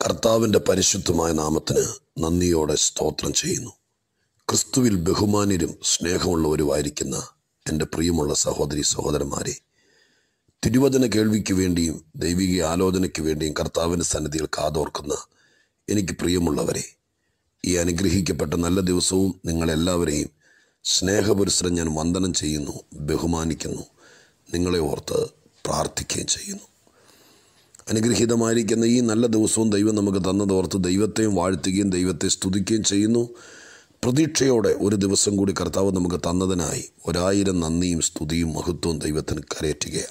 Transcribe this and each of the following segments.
കർത്താവിൻ്റെ പരിശുദ്ധമായ നാമത്തിന് നന്ദിയോടെ സ്തോത്രം ചെയ്യുന്നു ക്രിസ്തുവിൽ ബഹുമാന്യരും സ്നേഹമുള്ളവരുമായിരിക്കുന്ന എൻ്റെ പ്രിയമുള്ള സഹോദരി സഹോദരന്മാരെ തിരുവചന കേൾവിക്ക് വേണ്ടിയും ദൈവിക ആലോചനയ്ക്ക് വേണ്ടിയും കർത്താവിൻ്റെ സന്നിധിയിൽ കാതോർക്കുന്ന എനിക്ക് പ്രിയമുള്ളവരെ ഈ അനുഗ്രഹിക്കപ്പെട്ട നല്ല ദിവസവും നിങ്ങളെല്ലാവരെയും സ്നേഹപുരസ്സരം ഞാൻ വന്ദനം ചെയ്യുന്നു ബഹുമാനിക്കുന്നു നിങ്ങളെ ഓർത്ത് പ്രാർത്ഥിക്കുകയും ചെയ്യുന്നു അനുഗ്രഹീതമായിരിക്കുന്ന ഈ നല്ല ദിവസവും ദൈവം നമുക്ക് തന്നതോർത്ത് ദൈവത്തെയും വാഴ്ത്തുകയും ദൈവത്തെ സ്തുതിക്കുകയും ചെയ്യുന്നു പ്രതീക്ഷയോടെ ഒരു ദിവസം കൂടി കർത്താവ് നമുക്ക് തന്നതിനായി ഒരായിരം നന്ദിയും സ്തുതിയും മഹത്വവും ദൈവത്തിന് കരയറ്റുകയാണ്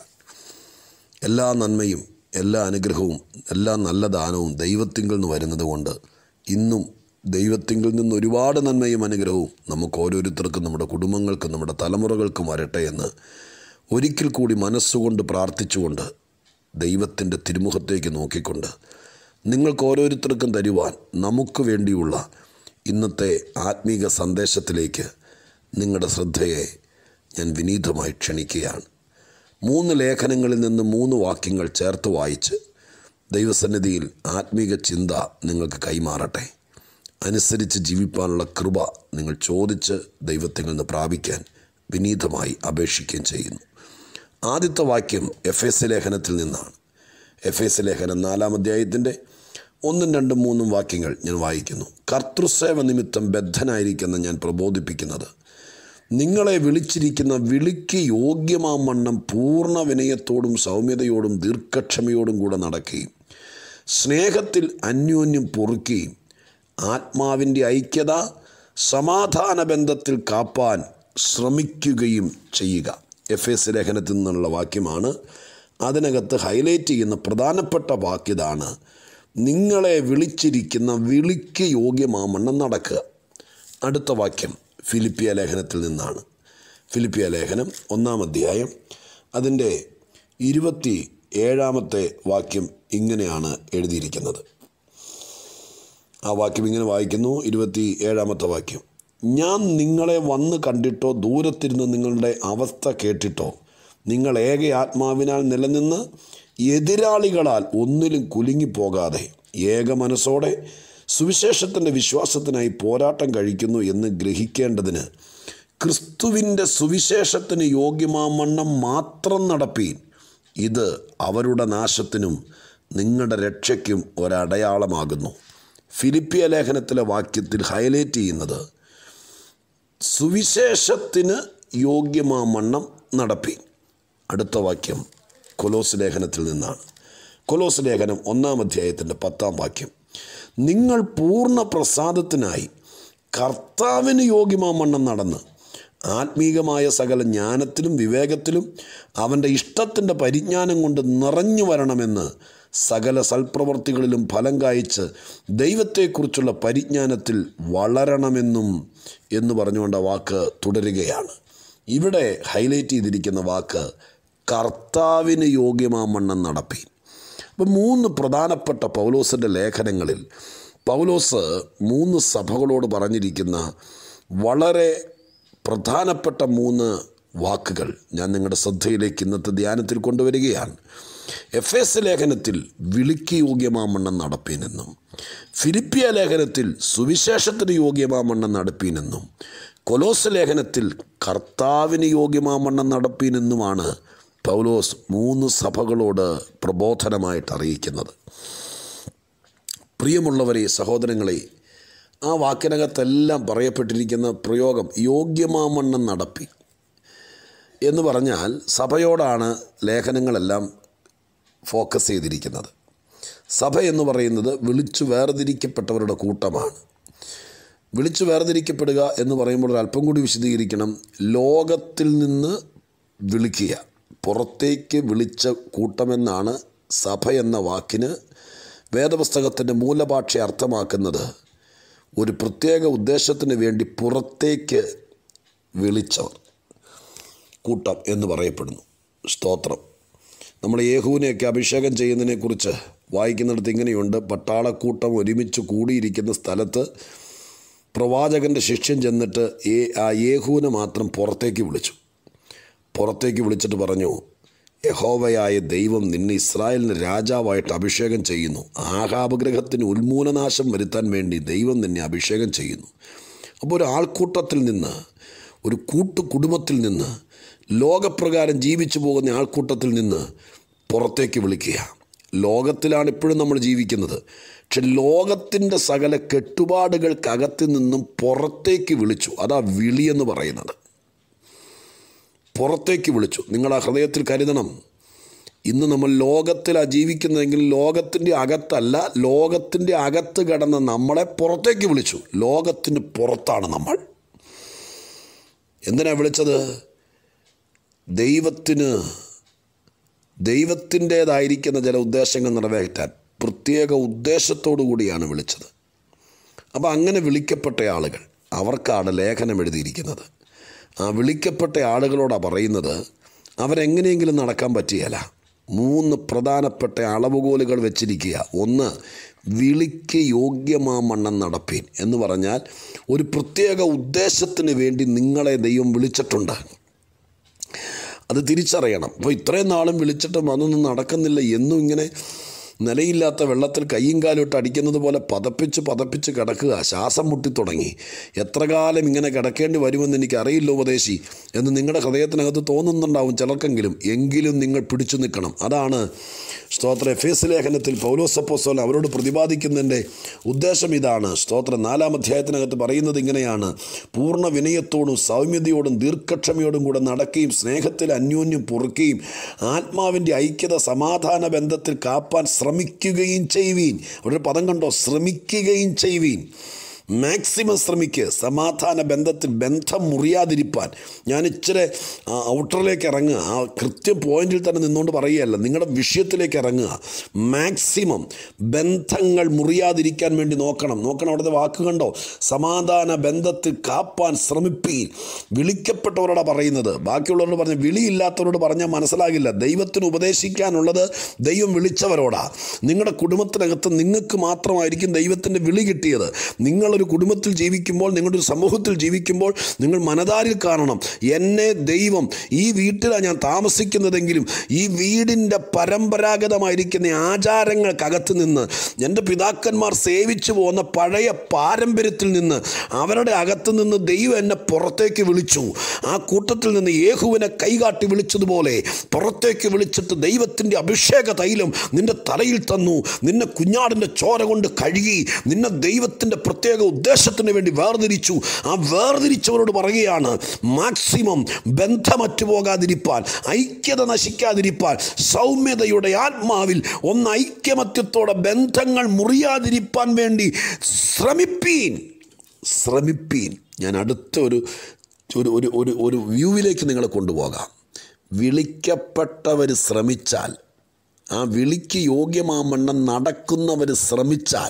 എല്ലാ നന്മയും എല്ലാ അനുഗ്രഹവും എല്ലാ നല്ല ദാനവും ദൈവത്തിങ്കിൽ നിന്ന് വരുന്നത് കൊണ്ട് ഇന്നും ദൈവത്തിങ്കിൽ നിന്ന് ഒരുപാട് നന്മയും അനുഗ്രഹവും നമുക്ക് ഓരോരുത്തർക്കും നമ്മുടെ കുടുംബങ്ങൾക്കും നമ്മുടെ തലമുറകൾക്കും വരട്ടെ എന്ന് ഒരിക്കൽ കൂടി മനസ്സുകൊണ്ട് പ്രാർത്ഥിച്ചുകൊണ്ട് ദൈവത്തിൻ്റെ തിരുമുഖത്തേക്ക് നോക്കിക്കൊണ്ട് നിങ്ങൾക്ക് ഓരോരുത്തർക്കും തരുവാൻ നമുക്ക് വേണ്ടിയുള്ള ഇന്നത്തെ ആത്മീക സന്ദേശത്തിലേക്ക് നിങ്ങളുടെ ശ്രദ്ധയെ ഞാൻ വിനീതമായി ക്ഷണിക്കുകയാണ് മൂന്ന് ലേഖനങ്ങളിൽ നിന്ന് മൂന്ന് വാക്യങ്ങൾ ചേർത്ത് വായിച്ച് ദൈവസന്നിധിയിൽ ആത്മീക ചിന്ത നിങ്ങൾക്ക് കൈമാറട്ടെ അനുസരിച്ച് ജീവിപ്പാനുള്ള കൃപ നിങ്ങൾ ചോദിച്ച് ദൈവത്തിൽ നിന്ന് പ്രാപിക്കാൻ വിനീതമായി അപേക്ഷിക്കുകയും ചെയ്യുന്നു ആദ്യത്തെ വാക്യം എഫ് എസ് ലേഖനത്തിൽ നിന്നാണ് എഫ് എസ് ലേഖനം നാലാം അധ്യായത്തിൻ്റെ ഒന്നും രണ്ടും മൂന്നും വാക്യങ്ങൾ ഞാൻ വായിക്കുന്നു കർത്തൃസേവ നിമിത്തം ബദ്ധനായിരിക്കുന്ന ഞാൻ പ്രബോധിപ്പിക്കുന്നത് നിങ്ങളെ വിളിച്ചിരിക്കുന്ന വിളിക്ക് യോഗ്യമാമണ്ണം പൂർണ്ണ വിനയത്തോടും സൗമ്യതയോടും ദീർഘക്ഷമയോടും കൂടെ നടക്കുകയും സ്നേഹത്തിൽ അന്യോന്യം പൊറുക്കുകയും ആത്മാവിൻ്റെ ഐക്യത സമാധാന ബന്ധത്തിൽ കാപ്പാൻ ശ്രമിക്കുകയും ചെയ്യുക എഫ് എസ് ലേഖനത്തിൽ നിന്നുള്ള വാക്യമാണ് അതിനകത്ത് ഹൈലൈറ്റ് ചെയ്യുന്ന പ്രധാനപ്പെട്ട വാക്യതാണ് നിങ്ങളെ വിളിച്ചിരിക്കുന്ന വിളിക്ക് യോഗ്യമാമണ്ണം നടക്കുക അടുത്ത വാക്യം ഫിലിപ്പിയ ലേഖനത്തിൽ നിന്നാണ് ഫിലിപ്പിയ ലേഖനം ഒന്നാം അധ്യായം അതിൻ്റെ ഇരുപത്തി ഏഴാമത്തെ വാക്യം ഇങ്ങനെയാണ് എഴുതിയിരിക്കുന്നത് ആ വാക്യം ഇങ്ങനെ വായിക്കുന്നു ഇരുപത്തി ഏഴാമത്തെ വാക്യം ഞാൻ നിങ്ങളെ വന്ന് കണ്ടിട്ടോ ദൂരത്തിരുന്ന് നിങ്ങളുടെ അവസ്ഥ കേട്ടിട്ടോ നിങ്ങൾ ഏക ആത്മാവിനാൽ നിലനിന്ന് എതിരാളികളാൽ ഒന്നിലും കുലുങ്ങിപ്പോകാതെ ഏക മനസ്സോടെ സുവിശേഷത്തിൻ്റെ വിശ്വാസത്തിനായി പോരാട്ടം കഴിക്കുന്നു എന്ന് ഗ്രഹിക്കേണ്ടതിന് ക്രിസ്തുവിൻ്റെ സുവിശേഷത്തിന് യോഗ്യമാമണ്ണം മാത്രം നടപ്പീൻ ഇത് അവരുടെ നാശത്തിനും നിങ്ങളുടെ രക്ഷയ്ക്കും ഒരടയാളമാകുന്നു ഫിലിപ്പിയ ലേഖനത്തിലെ വാക്യത്തിൽ ഹൈലൈറ്റ് ചെയ്യുന്നത് സുവിശേഷത്തിന് യോഗ്യമാമണ്ണം നടപ്പീൻ അടുത്ത വാക്യം കൊലോസ് ലേഖനത്തിൽ നിന്നാണ് കൊലോസ് ലേഖനം ഒന്നാം അധ്യായത്തിൻ്റെ പത്താം വാക്യം നിങ്ങൾ പൂർണ്ണ പ്രസാദത്തിനായി കർത്താവിന് യോഗ്യമാമണ്ണം നടന്ന് ആത്മീകമായ സകല ജ്ഞാനത്തിലും വിവേകത്തിലും അവൻ്റെ ഇഷ്ടത്തിൻ്റെ പരിജ്ഞാനം കൊണ്ട് നിറഞ്ഞു വരണമെന്ന് സകല സൽപ്രവർത്തികളിലും ഫലം കായ്ച്ച് ദൈവത്തെക്കുറിച്ചുള്ള പരിജ്ഞാനത്തിൽ വളരണമെന്നും എന്ന് പറഞ്ഞുകൊണ്ട് ആ വാക്ക് തുടരുകയാണ് ഇവിടെ ഹൈലൈറ്റ് ചെയ്തിരിക്കുന്ന വാക്ക് കർത്താവിന് യോഗ്യമാമണ്ണം നടപ്പി അപ്പം മൂന്ന് പ്രധാനപ്പെട്ട പൗലോസിൻ്റെ ലേഖനങ്ങളിൽ പൗലോസ് മൂന്ന് സഭകളോട് പറഞ്ഞിരിക്കുന്ന വളരെ പ്രധാനപ്പെട്ട മൂന്ന് വാക്കുകൾ ഞാൻ നിങ്ങളുടെ ശ്രദ്ധയിലേക്ക് ഇന്നത്തെ ധ്യാനത്തിൽ കൊണ്ടുവരികയാണ് എഫ് എസ് ലേഖനത്തിൽ വിളിക്ക് യോഗ്യമാമണ്ണം നടപ്പീനെന്നും ഫിലിപ്പിയ ലേഖനത്തിൽ സുവിശേഷത്തിന് യോഗ്യമാമണ്ണം നടപ്പീനെന്നും കൊലോസ് ലേഖനത്തിൽ കർത്താവിന് യോഗ്യമാമണ്ണം നടപ്പീനെന്നുമാണ് പൗലോസ് മൂന്ന് സഭകളോട് പ്രബോധനമായിട്ട് അറിയിക്കുന്നത് പ്രിയമുള്ളവരെ സഹോദരങ്ങളെ ആ വാക്കിനകത്തെല്ലാം പറയപ്പെട്ടിരിക്കുന്ന പ്രയോഗം യോഗ്യമാമണ്ണം നടപ്പി എന്ന് പറഞ്ഞാൽ സഭയോടാണ് ലേഖനങ്ങളെല്ലാം ഫോക്കസ് ചെയ്തിരിക്കുന്നത് സഭ എന്ന് പറയുന്നത് വിളിച്ചു വേർതിരിക്കപ്പെട്ടവരുടെ കൂട്ടമാണ് വിളിച്ചു വേർതിരിക്കപ്പെടുക എന്ന് പറയുമ്പോൾ ഒരു അല്പം കൂടി വിശദീകരിക്കണം ലോകത്തിൽ നിന്ന് വിളിക്കുക പുറത്തേക്ക് വിളിച്ച കൂട്ടമെന്നാണ് സഭ എന്ന വാക്കിന് വേദപുസ്തകത്തിൻ്റെ മൂലഭാഷ അർത്ഥമാക്കുന്നത് ഒരു പ്രത്യേക ഉദ്ദേശത്തിന് വേണ്ടി പുറത്തേക്ക് വിളിച്ചവർ കൂട്ടം എന്ന് പറയപ്പെടുന്നു സ്തോത്രം നമ്മൾ യേഹുവിനെയൊക്കെ അഭിഷേകം ചെയ്യുന്നതിനെക്കുറിച്ച് വായിക്കുന്നിടത്ത് ഇങ്ങനെയുണ്ട് പട്ടാളക്കൂട്ടം ഒരുമിച്ച് കൂടിയിരിക്കുന്ന സ്ഥലത്ത് പ്രവാചകൻ്റെ ശിഷ്യൻ ചെന്നിട്ട് ഏ ആ യേഹുവിനെ മാത്രം പുറത്തേക്ക് വിളിച്ചു പുറത്തേക്ക് വിളിച്ചിട്ട് പറഞ്ഞു യഹോവയായ ദൈവം നിന്നെ ഇസ്രായേലിന് രാജാവായിട്ട് അഭിഷേകം ചെയ്യുന്നു ആഹാപഗ്രഹത്തിന് ഉന്മൂലനാശം വരുത്താൻ വേണ്ടി ദൈവം നിന്നെ അഭിഷേകം ചെയ്യുന്നു അപ്പോൾ ഒരു ആൾക്കൂട്ടത്തിൽ നിന്ന് ഒരു കൂട്ടു കുടുംബത്തിൽ നിന്ന് ലോകപ്രകാരം ജീവിച്ചു പോകുന്ന ആൾക്കൂട്ടത്തിൽ നിന്ന് പുറത്തേക്ക് വിളിക്കുക ലോകത്തിലാണ് ഇപ്പോഴും നമ്മൾ ജീവിക്കുന്നത് പക്ഷെ ലോകത്തിൻ്റെ സകല കെട്ടുപാടുകൾക്കകത്ത് നിന്നും പുറത്തേക്ക് വിളിച്ചു അതാ വിളിയെന്ന് പറയുന്നത് പുറത്തേക്ക് വിളിച്ചു നിങ്ങൾ ആ ഹൃദയത്തിൽ കരുതണം ഇന്ന് നമ്മൾ ലോകത്തിലാണ് ജീവിക്കുന്നതെങ്കിൽ ലോകത്തിൻ്റെ അകത്തല്ല ലോകത്തിൻ്റെ അകത്ത് കിടന്ന് നമ്മളെ പുറത്തേക്ക് വിളിച്ചു ലോകത്തിന് പുറത്താണ് നമ്മൾ എന്തിനാ വിളിച്ചത് ദൈവത്തിന് ദൈവത്തിൻ്റേതായിരിക്കുന്ന ചില ഉദ്ദേശങ്ങൾ നിറവേറ്റാൻ പ്രത്യേക ഉദ്ദേശത്തോടു കൂടിയാണ് വിളിച്ചത് അപ്പോൾ അങ്ങനെ വിളിക്കപ്പെട്ട ആളുകൾ അവർക്കാണ് ലേഖനം എഴുതിയിരിക്കുന്നത് ആ വിളിക്കപ്പെട്ട ആളുകളോടാണ് പറയുന്നത് അവരെങ്ങനെയെങ്കിലും നടക്കാൻ പറ്റിയല്ല മൂന്ന് പ്രധാനപ്പെട്ട അളവുകോലുകൾ വെച്ചിരിക്കുക ഒന്ന് വിളിക്ക് യോഗ്യമാമണ്ണം നടപ്പീൻ എന്ന് പറഞ്ഞാൽ ഒരു പ്രത്യേക ഉദ്ദേശത്തിന് വേണ്ടി നിങ്ങളെ ദൈവം വിളിച്ചിട്ടുണ്ട് അത് തിരിച്ചറിയണം അപ്പോൾ ഇത്രയും നാളും വിളിച്ചിട്ടും അതൊന്നും നടക്കുന്നില്ല എന്നും ഇങ്ങനെ നിലയില്ലാത്ത വെള്ളത്തിൽ കയ്യും കാലും ഇട്ട് അടിക്കുന്നത് പോലെ പതപ്പിച്ച് പതപ്പിച്ച് കിടക്കുക ശ്വാസം മുട്ടി തുടങ്ങി എത്ര കാലം ഇങ്ങനെ കിടക്കേണ്ടി വരുമെന്ന് എനിക്കറിയില്ല ഉപദേശി എന്ന് നിങ്ങളുടെ ഹൃദയത്തിനകത്ത് തോന്നുന്നുണ്ടാവും ചിലർക്കെങ്കിലും എങ്കിലും നിങ്ങൾ പിടിച്ചു നിൽക്കണം അതാണ് സ്തോത്ര എഫേസ് ലേഖനത്തിൽ പൗലോസപ്പോസോൽ അവരോട് പ്രതിപാദിക്കുന്നതിൻ്റെ ഉദ്ദേശം ഇതാണ് സ്തോത്രം നാലാം അധ്യായത്തിനകത്ത് പറയുന്നത് ഇങ്ങനെയാണ് പൂർണ്ണ വിനയത്തോടും സൗമ്യതയോടും ദീർഘക്ഷമയോടും കൂടെ നടക്കുകയും സ്നേഹത്തിൽ അന്യോന്യം പൊറുക്കുകയും ആത്മാവിൻ്റെ ഐക്യത സമാധാന ബന്ധത്തിൽ കാപ്പാൻ ശ്രമിക്കുകയും ചെയ്യുവീൻ അവിടെ ഒരു പദം കണ്ടോ ശ്രമിക്കുകയും ചെയ്യുവീൻ മാക്സിമം ശ്രമിക്കുക സമാധാന ബന്ധത്തിൽ ബന്ധം മുറിയാതിരിപ്പാൻ ഞാൻ ഇച്ചിരി ആ, ഔട്ടറിലേക്ക് ഇറങ്ങുക ആ കൃത്യ പോയിന്റിൽ തന്നെ നിന്നുകൊണ്ട് പറയുകയല്ല നിങ്ങളുടെ വിഷയത്തിലേക്ക് ഇറങ്ങുക മാക്സിമം ബന്ധങ്ങൾ മുറിയാതിരിക്കാൻ വേണ്ടി നോക്കണം നോക്കണം അവിടുത്തെ വാക്ക് കണ്ടോ സമാധാന ബന്ധത്തിൽ കാപ്പാൻ ശ്രമിപ്പീൻ വിളിക്കപ്പെട്ടവരോടാണ് പറയുന്നത് ബാക്കിയുള്ളവരോട് പറഞ്ഞ വിളിയില്ലാത്തവരോട് പറഞ്ഞാൽ മനസ്സിലാകില്ല ദൈവത്തിന് ഉപദേശിക്കാനുള്ളത് ദൈവം വിളിച്ചവരോടാ നിങ്ങളുടെ കുടുംബത്തിനകത്ത് നിങ്ങൾക്ക് മാത്രമായിരിക്കും ദൈവത്തിൻ്റെ വിളി കിട്ടിയത് നിങ്ങളൊരു കുടുംബത്തിൽ ജീവിക്കുമ്പോൾ നിങ്ങളുടെ ഒരു സമൂഹത്തിൽ ജീവിക്കുമ്പോൾ നിങ്ങൾ മനതാരിൽ കാണണം എന്നെ ദൈവം ഈ വീട്ടിലാണ് ഞാൻ താമസിക്കുന്നതെങ്കിലും ഈ വീടിൻ്റെ പരമ്പരാഗതമായിരിക്കുന്ന ആചാരങ്ങൾക്കകത്ത് നിന്ന് എൻ്റെ പിതാക്കന്മാർ സേവിച്ചു പോകുന്ന പഴയ പാരമ്പര്യത്തിൽ നിന്ന് അവരുടെ അകത്ത് നിന്ന് ദൈവം എന്നെ പുറത്തേക്ക് വിളിച്ചു ആ കൂട്ടത്തിൽ നിന്ന് യേഹുവിനെ കൈകാട്ടി വിളിച്ചതുപോലെ പുറത്തേക്ക് വിളിച്ചിട്ട് ദൈവത്തിൻ്റെ അഭിഷേക തൈലം നിന്റെ തലയിൽ തന്നു നിന്നെ കുഞ്ഞാടിൻ്റെ ചോര കൊണ്ട് കഴുകി നിന്നെ ദൈവത്തിൻ്റെ പ്രത്യേക ഉദ്ദേശത്തിന് വേണ്ടി വേർതിരിച്ചു ആ വേർതിരിച്ചവരോട് പറയുകയാണ് മാക്സിമം ബന്ധമറ്റു പോകാതിരിപ്പാൻ ഐക്യത നശിക്കാതിരിപ്പാൻ സൗമ്യതയുടെ ആത്മാവിൽ ഒന്ന് ഐക്യമത്യത്തോടെ ബന്ധങ്ങൾ മുറിയാതിരിപ്പാൻ വേണ്ടി ശ്രമിപ്പീൻ ശ്രമിപ്പീൻ ഞാൻ അടുത്ത ഒരു ഒരു ഒരു ഒരു ഒരു വ്യൂവിലേക്ക് നിങ്ങളെ കൊണ്ടുപോകാം വിളിക്കപ്പെട്ടവർ ശ്രമിച്ചാൽ ആ വിളിക്ക് യോഗ്യമാമണ്ണം നടക്കുന്നവർ ശ്രമിച്ചാൽ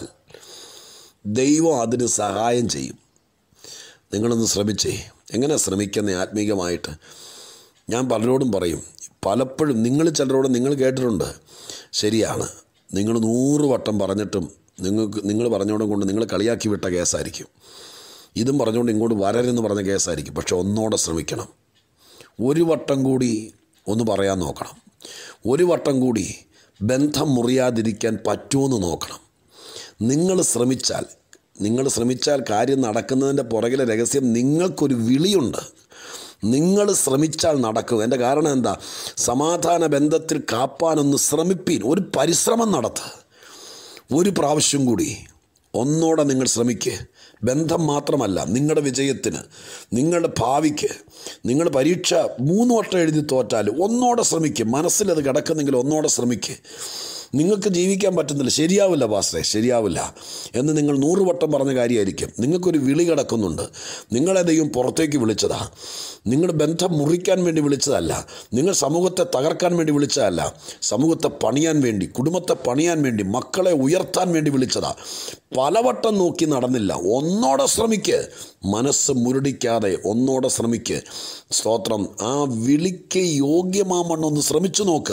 ദൈവം അതിന് സഹായം ചെയ്യും നിങ്ങളൊന്ന് ശ്രമിച്ചേ എങ്ങനെ ശ്രമിക്കുന്ന ആത്മീകമായിട്ട് ഞാൻ പലരോടും പറയും പലപ്പോഴും നിങ്ങൾ ചിലരോട് നിങ്ങൾ കേട്ടിട്ടുണ്ട് ശരിയാണ് നിങ്ങൾ നൂറ് വട്ടം പറഞ്ഞിട്ടും നിങ്ങൾക്ക് നിങ്ങൾ പറഞ്ഞോടും കൊണ്ട് നിങ്ങൾ കളിയാക്കി വിട്ട കേസായിരിക്കും ഇതും പറഞ്ഞുകൊണ്ട് ഇങ്ങോട്ട് വരരുന്ന് പറഞ്ഞ കേസായിരിക്കും പക്ഷെ ഒന്നോടെ ശ്രമിക്കണം ഒരു വട്ടം കൂടി ഒന്ന് പറയാൻ നോക്കണം ഒരു വട്ടം കൂടി ബന്ധം മുറിയാതിരിക്കാൻ പറ്റുമെന്ന് നോക്കണം നിങ്ങൾ ശ്രമിച്ചാൽ നിങ്ങൾ ശ്രമിച്ചാൽ കാര്യം നടക്കുന്നതിൻ്റെ പുറകിലെ രഹസ്യം നിങ്ങൾക്കൊരു വിളിയുണ്ട് നിങ്ങൾ ശ്രമിച്ചാൽ നടക്കും എൻ്റെ കാരണം എന്താ സമാധാന ബന്ധത്തിൽ കാപ്പാനൊന്ന് ശ്രമിപ്പീൻ ഒരു പരിശ്രമം നടത്ത് ഒരു പ്രാവശ്യം കൂടി ഒന്നോടെ നിങ്ങൾ ശ്രമിക്കുക ബന്ധം മാത്രമല്ല നിങ്ങളുടെ വിജയത്തിന് നിങ്ങളുടെ ഭാവിക്ക് നിങ്ങൾ പരീക്ഷ മൂന്ന് വട്ടം എഴുതി തോറ്റാൽ ഒന്നോടെ ശ്രമിക്കുക മനസ്സിലത് കിടക്കുന്നെങ്കിൽ ഒന്നോടെ ശ്രമിക്കുക നിങ്ങൾക്ക് ജീവിക്കാൻ പറ്റുന്നില്ല ശരിയാവില്ല പാസ്റ്റേ ശരിയാവില്ല എന്ന് നിങ്ങൾ നൂറ് വട്ടം പറഞ്ഞ കാര്യമായിരിക്കും നിങ്ങൾക്കൊരു വിളി കിടക്കുന്നുണ്ട് നിങ്ങളെ ദൈവം പുറത്തേക്ക് വിളിച്ചതാ നിങ്ങളുടെ ബന്ധം മുറിക്കാൻ വേണ്ടി വിളിച്ചതല്ല നിങ്ങൾ സമൂഹത്തെ തകർക്കാൻ വേണ്ടി വിളിച്ചതല്ല സമൂഹത്തെ പണിയാൻ വേണ്ടി കുടുംബത്തെ പണിയാൻ വേണ്ടി മക്കളെ ഉയർത്താൻ വേണ്ടി വിളിച്ചതാ പലവട്ടം നോക്കി നടന്നില്ല ഒന്നോടെ ശ്രമിക്ക് മനസ്സ് മുരടിക്കാതെ ഒന്നോടെ ശ്രമിക്ക് സ്തോത്രം ആ വിളിക്ക് യോഗ്യമാമണ്ണൊന്ന് ശ്രമിച്ചു നോക്ക്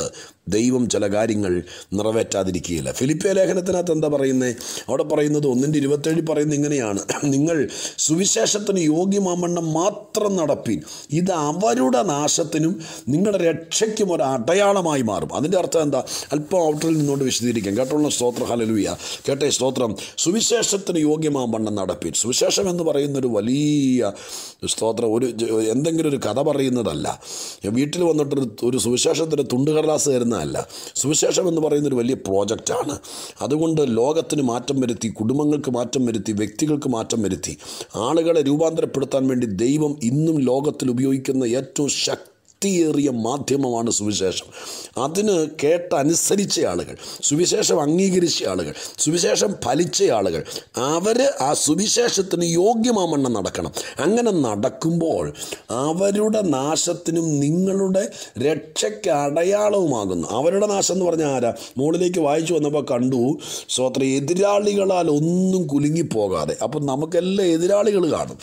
ദൈവം ചില കാര്യങ്ങൾ നിറവേറ്റാതിരിക്കുകയില്ല ഫിലിപ്പിയ ലേഖനത്തിനകത്ത് എന്താ പറയുന്നത് അവിടെ പറയുന്നത് ഒന്നിൻ്റെ ഇരുപത്തേഴ് പറയുന്നത് ഇങ്ങനെയാണ് നിങ്ങൾ സുവിശേഷത്തിന് യോഗ്യമാമണ്ണം മാത്രം നടപ്പിൻ ഇത് അവരുടെ നാശത്തിനും നിങ്ങളുടെ രക്ഷയ്ക്കും ഒരു അടയാളമായി മാറും അതിൻ്റെ അർത്ഥം എന്താ അല്പം ഔട്ടറിൽ നിന്നുകൊണ്ട് വിശദീകരിക്കാം കേട്ടോളൂ സ്തോത്ര ഹലലുയ കേട്ടെ സ്തോത്രം സുവിശേഷത്തിന് യോഗ്യമാമണ്ണം നടപ്പിൻ സുവിശേഷം എന്ന് പറയുന്നൊരു വലിയ സ്തോത്രം ഒരു എന്തെങ്കിലും ഒരു കഥ പറയുന്നതല്ല വീട്ടിൽ വന്നിട്ടൊരു ഒരു സുവിശേഷത്തിൻ്റെ തുണ്ടുകടലാസ് തരുന്നതല്ല സുവിശേഷം എന്ന് പറയുന്നൊരു വലിയ പ്രോജക്റ്റാണ് അതുകൊണ്ട് ലോകത്തിന് മാറ്റം വരുത്തി കുടുംബങ്ങൾക്ക് മാറ്റം വരുത്തി വ്യക്തികൾക്ക് മാറ്റം വരുത്തി ആളുകളെ രൂപാന്തരപ്പെടുത്താൻ വേണ്ടി ദൈവം ഇന്നും ലോകത്തിൽ ഉപയോഗിക്കുന്ന ഏറ്റവും ശക്തി ശക്തിയേറിയ മാധ്യമമാണ് സുവിശേഷം അതിന് കേട്ടനുസരിച്ച ആളുകൾ സുവിശേഷം അംഗീകരിച്ച ആളുകൾ സുവിശേഷം ഫലിച്ച ആളുകൾ അവർ ആ സുവിശേഷത്തിന് യോഗ്യമാമണ്ണം നടക്കണം അങ്ങനെ നടക്കുമ്പോൾ അവരുടെ നാശത്തിനും നിങ്ങളുടെ രക്ഷയ്ക്ക് അടയാളവുമാകുന്നു അവരുടെ നാശം എന്ന് പറഞ്ഞാൽ ആരാ മുകളിലേക്ക് വായിച്ചു വന്നപ്പോൾ കണ്ടു സ്വത്ര എതിരാളികളാൽ ഒന്നും കുലുങ്ങിപ്പോകാതെ അപ്പം നമുക്കെല്ലാം എതിരാളികൾ കാണും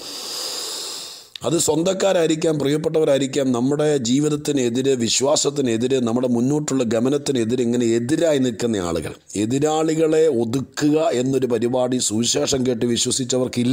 അത് സ്വന്തക്കാരായിരിക്കാം പ്രിയപ്പെട്ടവരായിരിക്കാം നമ്മുടെ ജീവിതത്തിനെതിരെ വിശ്വാസത്തിനെതിരെ നമ്മുടെ മുന്നോട്ടുള്ള ഗമനത്തിനെതിരെ ഇങ്ങനെ എതിരായി നിൽക്കുന്ന ആളുകൾ എതിരാളികളെ ഒതുക്കുക എന്നൊരു പരിപാടി സുവിശേഷം കേട്ട് വിശ്വസിച്ചവർക്കില്ല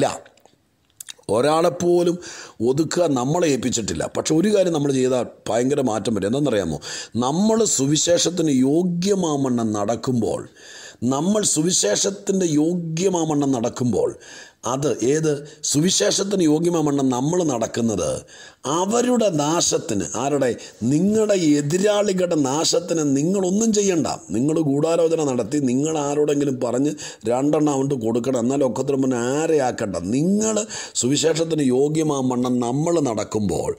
ഒരാളെപ്പോലും ഒതുക്കുക നമ്മളെ ഏൽപ്പിച്ചിട്ടില്ല പക്ഷെ ഒരു കാര്യം നമ്മൾ ചെയ്താൽ ഭയങ്കര മാറ്റം വരും എന്താണെന്നറിയാമോ നമ്മൾ സുവിശേഷത്തിന് യോഗ്യമാമണ്ണം നടക്കുമ്പോൾ നമ്മൾ സുവിശേഷത്തിൻ്റെ യോഗ്യമാമണ്ണം നടക്കുമ്പോൾ അത് ഏത് സുവിശേഷത്തിന് യോഗ്യമാമണ്ണം നമ്മൾ നടക്കുന്നത് അവരുടെ നാശത്തിന് ആരുടെ നിങ്ങളുടെ എതിരാളികളുടെ നാശത്തിന് നിങ്ങളൊന്നും ചെയ്യണ്ട നിങ്ങൾ ഗൂഢാലോചന നടത്തി നിങ്ങൾ ആരോടെങ്കിലും പറഞ്ഞ് രണ്ടെണ്ണം അവണ്ട് കൊടുക്കണം എന്നാൽ ഒക്കത്തിന് മുന്നേ ആരെ ആക്കണ്ട നിങ്ങൾ സുവിശേഷത്തിന് യോഗ്യമാമണ്ണം നമ്മൾ നടക്കുമ്പോൾ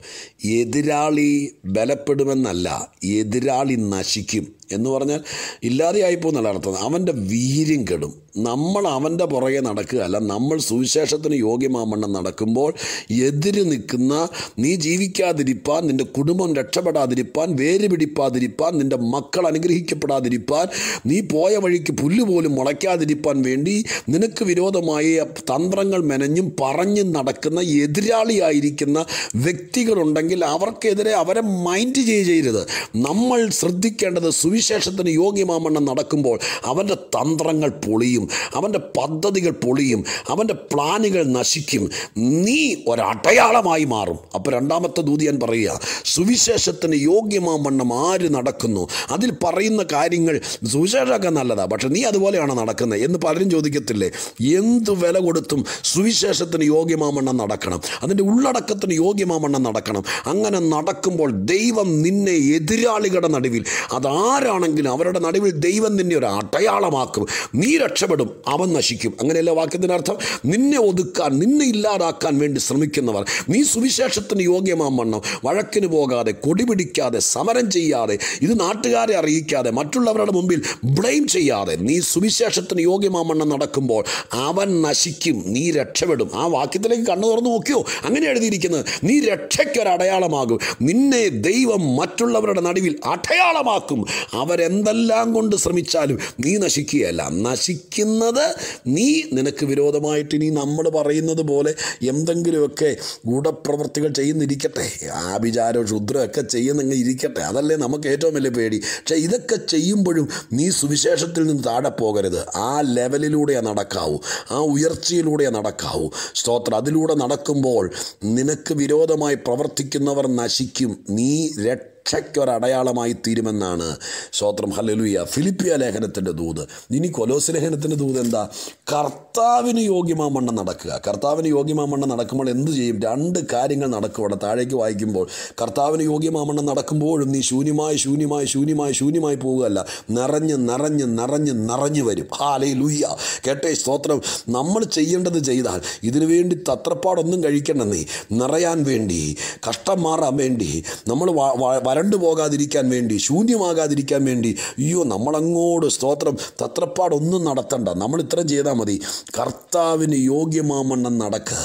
എതിരാളി ബലപ്പെടുമെന്നല്ല എതിരാളി നശിക്കും എന്ന് പറഞ്ഞാൽ ഇല്ലാതെയായിപ്പോന്നല്ല അർത്ഥം അവൻ്റെ വീര്യം കെടും നമ്മൾ അവൻ്റെ പുറകെ നടക്കുകയല്ല നമ്മൾ സുവിശേഷത്തിന് യോഗ്യമാമണ്ണം നടക്കുമ്പോൾ എതിര് നിൽക്കുന്ന നീ ജീവിക്കാതിരിപ്പാൻ നിൻ്റെ കുടുംബം രക്ഷപ്പെടാതിരിപ്പാൻ വേര് പിടിപ്പാതിരിപ്പാൻ നിൻ്റെ മക്കൾ അനുഗ്രഹിക്കപ്പെടാതിരിപ്പാൻ നീ പോയ വഴിക്ക് പുല്ല് പോലും മുളയ്ക്കാതിരിപ്പാൻ വേണ്ടി നിനക്ക് വിരോധമായി തന്ത്രങ്ങൾ മെനഞ്ഞും പറഞ്ഞും നടക്കുന്ന എതിരാളിയായിരിക്കുന്ന വ്യക്തികളുണ്ടെങ്കിൽ അവർക്കെതിരെ അവരെ മൈൻഡ് ചെയ്യരുത് നമ്മൾ ശ്രദ്ധിക്കേണ്ടത് സുവിശേഷത്തിന് യോഗ്യമാമണ്ണം നടക്കുമ്പോൾ അവൻ്റെ തന്ത്രങ്ങൾ പൊളിയും അവൻ്റെ പദ്ധതികൾ പൊളിയും അവൻ്റെ പ്ലാനുകൾ നശിക്കും നീ ഒരടയാളമായി മാറും അപ്പോൾ രണ്ടാമത്തെ ദൂതിയാൻ പറയുക സുവിശേഷത്തിന് യോഗ്യമാവണ്ണം ആര് നടക്കുന്നു അതിൽ പറയുന്ന കാര്യങ്ങൾ സുവിശേഷമൊക്കെ നല്ലതാണ് പക്ഷെ നീ അതുപോലെയാണ് നടക്കുന്നത് എന്ന് പലരും ചോദിക്കത്തില്ലേ എന്ത് വില കൊടുത്തും സുവിശേഷത്തിന് യോഗ്യമാവണ്ണം നടക്കണം അതിൻ്റെ ഉള്ളടക്കത്തിന് യോഗ്യമാവണ്ണം നടക്കണം അങ്ങനെ നടക്കുമ്പോൾ ദൈവം നിന്നെ എതിരാളികളുടെ നടുവിൽ അതാരാണെങ്കിലും അവരുടെ നടുവിൽ ദൈവം നിന്നെ ഒരു അടയാളമാക്കും നീ രക്ഷപ്പെടും അവൻ നശിക്കും അങ്ങനെയല്ല വാക്യത്തിനർത്ഥം നിന്നെ ഒതുക്കാൻ നിന്നെ ഇല്ലാതാക്കാൻ വേണ്ടി ശ്രമിക്കുന്നവർ നീ സുവിശേഷത്തിന് യോഗ്യമാവണ്ണം വഴക്കിന് പോകാതെ കൊടി പിടിക്കാതെ സമരം ചെയ്യാതെ ഇത് നാട്ടുകാരെ അറിയിക്കാതെ മറ്റുള്ളവരുടെ മുമ്പിൽ ബ്ലെയിം ചെയ്യാതെ നീ സുവിശേഷത്തിന് യോഗ്യമാവണ്ണം നടക്കുമ്പോൾ അവൻ നശിക്കും നീ രക്ഷപ്പെടും ആ വാക്യത്തിലേക്ക് കണ്ണു തുറന്നു നോക്കിയോ അങ്ങനെ എഴുതിയിരിക്കുന്നത് നീ രക്ഷയ്ക്കൊരു അടയാളമാകും നിന്നെ ദൈവം മറ്റുള്ളവരുടെ നടുവിൽ അടയാളമാക്കും അവരെന്തെല്ലാം കൊണ്ട് ശ്രമിച്ചാലും നീ നശിക്കുകയല്ല നശിക്കുന്നത് നീ നിനക്ക് വിരോധമായിട്ട് ഇനി നമ്മൾ പറയുന്നത് പോലെ എന്തെങ്കിലുമൊക്കെ ഗൂഢപ്രവർത്തികൾ ചെയ്യുന്നിരിക്കട്ടെ ആഭിചാരോ ക്ഷുദ്രമൊക്കെ ചെയ്യുന്നെങ്കിൽ ഇരിക്കട്ടെ അതല്ലേ നമുക്ക് ഏറ്റവും വലിയ പേടി പക്ഷേ ഇതൊക്കെ ചെയ്യുമ്പോഴും നീ സുവിശേഷത്തിൽ നിന്ന് താഴെ പോകരുത് ആ ലെവലിലൂടെ നടക്കാവൂ ആ ഉയർച്ചയിലൂടെ നടക്കാവൂ സ്തോത്രം അതിലൂടെ നടക്കുമ്പോൾ നിനക്ക് വിരോധമായി പ്രവർത്തിക്കുന്നവർ നശിക്കും നീ രക്ഷ രക്ഷയ്ക്കൊരടയാളമായി തീരുമെന്നാണ് സ്തോത്രം ഹല്ലേലൂയ ഫിലിപ്പിയ ലേഖനത്തിൻ്റെ ദൂത് ഇനി കൊലോസ് ലേഖനത്തിൻ്റെ ദൂത് എന്താ കർത്താവിന് യോഗ്യമാമണ്ണം നടക്കുക കർത്താവിന് യോഗ്യമാമണ്ണം നടക്കുമ്പോൾ എന്ത് ചെയ്യും രണ്ട് കാര്യങ്ങൾ നടക്കും അവിടെ താഴേക്ക് വായിക്കുമ്പോൾ കർത്താവിന് യോഗ്യമാമണ്ണം നടക്കുമ്പോഴും നീ ശൂന്യമായി ശൂന്യമായി ശൂന്യമായി ശൂന്യമായി പോവുകയല്ല നിറഞ്ഞ് നിറഞ്ഞ് നിറഞ്ഞ് നിറഞ്ഞു വരും ഹാലേ ലൂയ്യ കേട്ടെ സ്തോത്രം നമ്മൾ ചെയ്യേണ്ടത് ചെയ്താൽ ഇതിനു വേണ്ടി തത്രപ്പാടൊന്നും കഴിക്കണ്ട നീ നിറയാൻ വേണ്ടി കഷ്ടം മാറാൻ വേണ്ടി നമ്മൾ വ- വ- വരണ്ടു പോകാതിരിക്കാൻ വേണ്ടി ശൂന്യമാകാതിരിക്കാൻ വേണ്ടി അയ്യോ നമ്മളങ്ങോട്ട് സ്തോത്രം തത്രപ്പാടൊന്നും നടത്തണ്ട നമ്മൾ ഇത്രയും ചെയ്താൽ മതി കർത്താവിന് യോഗ്യമാമണ്ണം നടക്കുക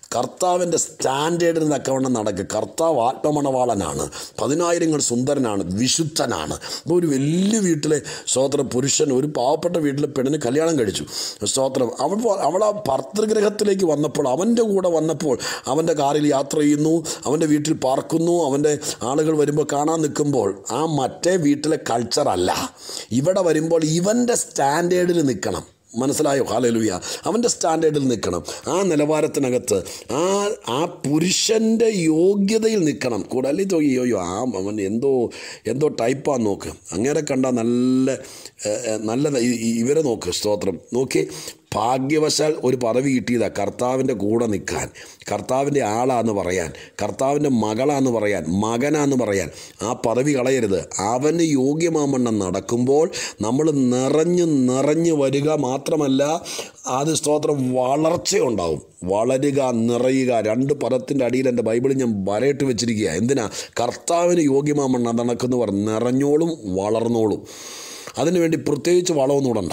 കർത്താവിൻ്റെ സ്റ്റാൻഡേർഡിന് തക്കവണ്ണം നടക്കുക കർത്താവ് ആത്മമണവാളനാണ് പതിനായിരങ്ങൾ സുന്ദരനാണ് വിശുദ്ധനാണ് അപ്പോൾ ഒരു വലിയ വീട്ടിലെ സ്തോത്രം പുരുഷൻ ഒരു പാവപ്പെട്ട വീട്ടിലെ പെണ്ണിന് കല്യാണം കഴിച്ചു സ്തോത്രം അവൾ അവൾ ആ ഭർത്തൃഗ്രഹത്തിലേക്ക് വന്നപ്പോൾ അവൻ്റെ കൂടെ വന്നപ്പോൾ അവൻ്റെ കാറിൽ യാത്ര ചെയ്യുന്നു അവൻ്റെ വീട്ടിൽ പാർക്കുന്നു അവൻ്റെ ആളുകൾ വരുമ്പോൾ കാണാൻ നിൽക്കുമ്പോൾ ആ മറ്റേ വീട്ടിലെ കൾച്ചറല്ല ഇവിടെ വരുമ്പോൾ ഇവൻ്റെ സ്റ്റാൻഡേർഡിൽ നിൽക്കണം മനസ്സിലായോ ഹാലലുയ അവൻ്റെ സ്റ്റാൻഡേർഡിൽ നിൽക്കണം ആ നിലവാരത്തിനകത്ത് ആ ആ പുരുഷൻ്റെ യോഗ്യതയിൽ നിൽക്കണം കൂടെ അല്ലെങ്കിൽ തോന്നി അയ്യോ ആ അവൻ എന്തോ എന്തോ ടൈപ്പാന്ന് നോക്ക് അങ്ങനെ കണ്ട നല്ല ഏഹ്, ഏഹ്, നല്ല ഇ- ഇ- ഇവരെ നോക്ക് സ്തോത്രം നോക്കി ഭാഗ്യവശാൽ ഒരു പദവി കിട്ടിയതാ കർത്താവിൻ്റെ കൂടെ നിൽക്കാൻ കർത്താവിൻ്റെ ആളാന്ന് പറയാൻ കർത്താവിൻ്റെ മകളാന്ന് പറയാൻ മകനാന്ന് പറയാൻ ആ പദവി കളയരുത് അവന് യോഗ്യമാമണ്ണം നടക്കുമ്പോൾ നമ്മൾ നിറഞ്ഞ് നിറഞ്ഞ് വരിക മാത്രമല്ല അത് സ്തോത്രം വളർച്ചയുണ്ടാവും വളരുക നിറയുക രണ്ട് പദത്തിൻ്റെ അടിയിൽ എൻ്റെ ബൈബിളിൽ ഞാൻ വരയിട്ട് വെച്ചിരിക്കുക എന്തിനാ കർത്താവിന് യോഗ്യമാമണ്ണം നടക്കുന്നവർ നിറഞ്ഞോളും വളർന്നോളും അതിനുവേണ്ടി പ്രത്യേകിച്ച് വളമൊന്നും ഇടണ്ട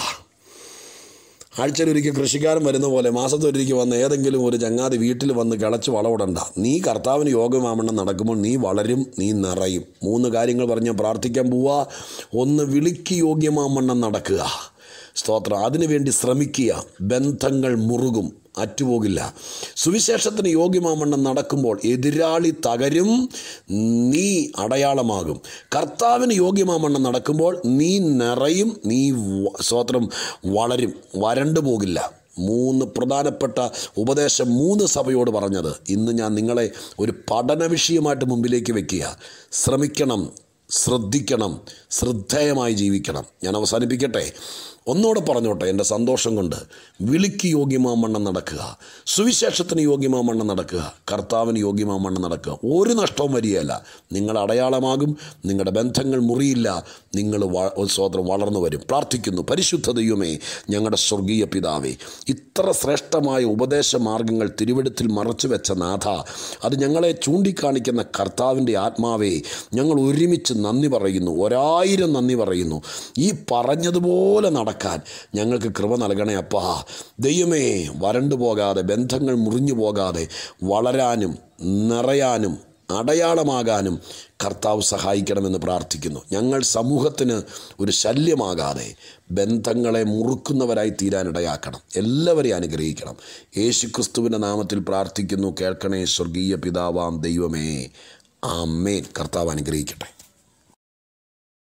ആഴ്ചയിൽ ഒരിക്കൽ കൃഷിക്കാരൻ വരുന്ന പോലെ മാസത്തൊരിക്കൽ വന്ന് ഏതെങ്കിലും ഒരു ചങ്ങാതി വീട്ടിൽ വന്ന് കിളച്ച് വളമിടണ്ട നീ കർത്താവിന് യോഗമാമണ്ണം നടക്കുമ്പോൾ നീ വളരും നീ നിറയും മൂന്ന് കാര്യങ്ങൾ പറഞ്ഞ് ഞാൻ പ്രാർത്ഥിക്കാൻ പോവുക ഒന്ന് വിളിക്ക് യോഗ്യമാമണ്ണം നടക്കുക സ്തോത്രം അതിനുവേണ്ടി ശ്രമിക്കുക ബന്ധങ്ങൾ മുറുകും അറ്റുപോകില്ല സുവിശേഷത്തിന് യോഗ്യമാമണ്ണം നടക്കുമ്പോൾ എതിരാളി തകരും നീ അടയാളമാകും കർത്താവിന് യോഗ്യമാമണ്ണം നടക്കുമ്പോൾ നീ നിറയും നീ വ- സ്തോത്രം വളരും വരണ്ടു പോകില്ല മൂന്ന് പ്രധാനപ്പെട്ട ഉപദേശം മൂന്ന് സഭയോട് പറഞ്ഞത് ഇന്ന് ഞാൻ നിങ്ങളെ ഒരു പഠന വിഷയമായിട്ട് മുമ്പിലേക്ക് വെക്കുക ശ്രമിക്കണം ശ്രദ്ധിക്കണം ശ്രദ്ധേയമായി ജീവിക്കണം ഞാൻ അവസാനിപ്പിക്കട്ടെ ഒന്നുകൂടെ പറഞ്ഞോട്ടെ എൻ്റെ സന്തോഷം കൊണ്ട് വിളിക്ക് യോഗ്യമാമണ്ണം നടക്കുക സുവിശേഷത്തിന് യോഗ്യമാമണ്ണം നടക്കുക കർത്താവിന് യോഗ്യമാമണ്ണം നടക്കുക ഒരു നഷ്ടവും വരികയല്ല നിങ്ങൾ അടയാളമാകും നിങ്ങളുടെ ബന്ധങ്ങൾ മുറിയില്ല നിങ്ങൾ വ- സ്വതന്ത്രം വളർന്നു വരും പ്രാർത്ഥിക്കുന്നു പരിശുദ്ധ ദൈവമേ ഞങ്ങളുടെ സ്വർഗീയ പിതാവേ ഇത്ര ശ്രേഷ്ഠമായ ഉപദേശ മാർഗങ്ങൾ തിരുവെടുത്തിൽ മറച്ചു വെച്ച നാഥ അത് ഞങ്ങളെ ചൂണ്ടിക്കാണിക്കുന്ന കർത്താവിൻ്റെ ആത്മാവേ ഞങ്ങൾ ഒരുമിച്ച് നന്ദി പറയുന്നു ഒരായിരം നന്ദി പറയുന്നു ഈ പറഞ്ഞതുപോലെ നടക്കാൻ ഞങ്ങൾക്ക് കൃപ നൽകണേ അപ്പാ ദൈവമേ വരണ്ടു പോകാതെ ബന്ധങ്ങൾ മുറിഞ്ഞു പോകാതെ വളരാനും നിറയാനും അടയാളമാകാനും കർത്താവ് സഹായിക്കണമെന്ന് പ്രാർത്ഥിക്കുന്നു ഞങ്ങൾ സമൂഹത്തിന് ഒരു ശല്യമാകാതെ ബന്ധങ്ങളെ മുറുക്കുന്നവരായി തീരാനിടയാക്കണം എല്ലാവരെയും അനുഗ്രഹിക്കണം യേശുക്രിസ്തുവിൻ്റെ നാമത്തിൽ പ്രാർത്ഥിക്കുന്നു കേൾക്കണേ സ്വർഗീയ പിതാവാം ദൈവമേ ആമേൻ കർത്താവ് അനുഗ്രഹിക്കട്ടെ